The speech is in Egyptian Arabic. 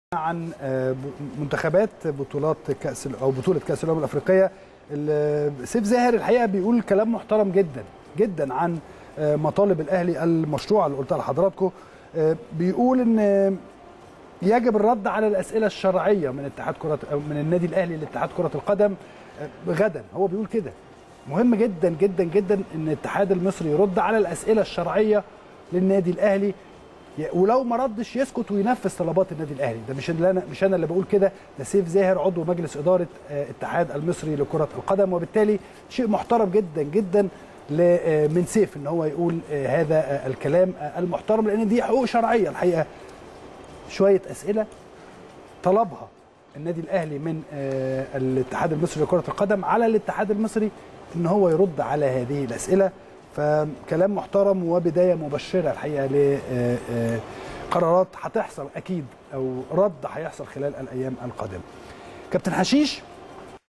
عن منتخبات بطولات كاس او بطوله كاس الامم الافريقيه سيف زاهر الحقيقه بيقول كلام محترم جدا جدا عن مطالب الاهلي المشروعه اللي قلتها لحضراتكم بيقول ان يجب الرد على الاسئله الشرعيه من اتحاد كره من النادي الاهلي لاتحاد كره القدم غدا هو بيقول كده مهم جدا جدا جدا ان الاتحاد المصري يرد على الاسئله الشرعيه للنادي الاهلي ولو ما ردش يسكت وينفذ طلبات النادي الاهلي ده مش اللي انا مش انا اللي بقول كده ده سيف زاهر عضو مجلس اداره الاتحاد المصري لكره القدم وبالتالي شيء محترم جدا جدا من سيف ان هو يقول هذا الكلام المحترم لان دي حقوق شرعيه الحقيقه شويه اسئله طلبها النادي الاهلي من الاتحاد المصري لكره القدم على الاتحاد المصري ان هو يرد على هذه الاسئله فكلام محترم وبدايه مبشره الحقيقه لقرارات هتحصل اكيد او رد هيحصل خلال الايام القادمه. كابتن حشيش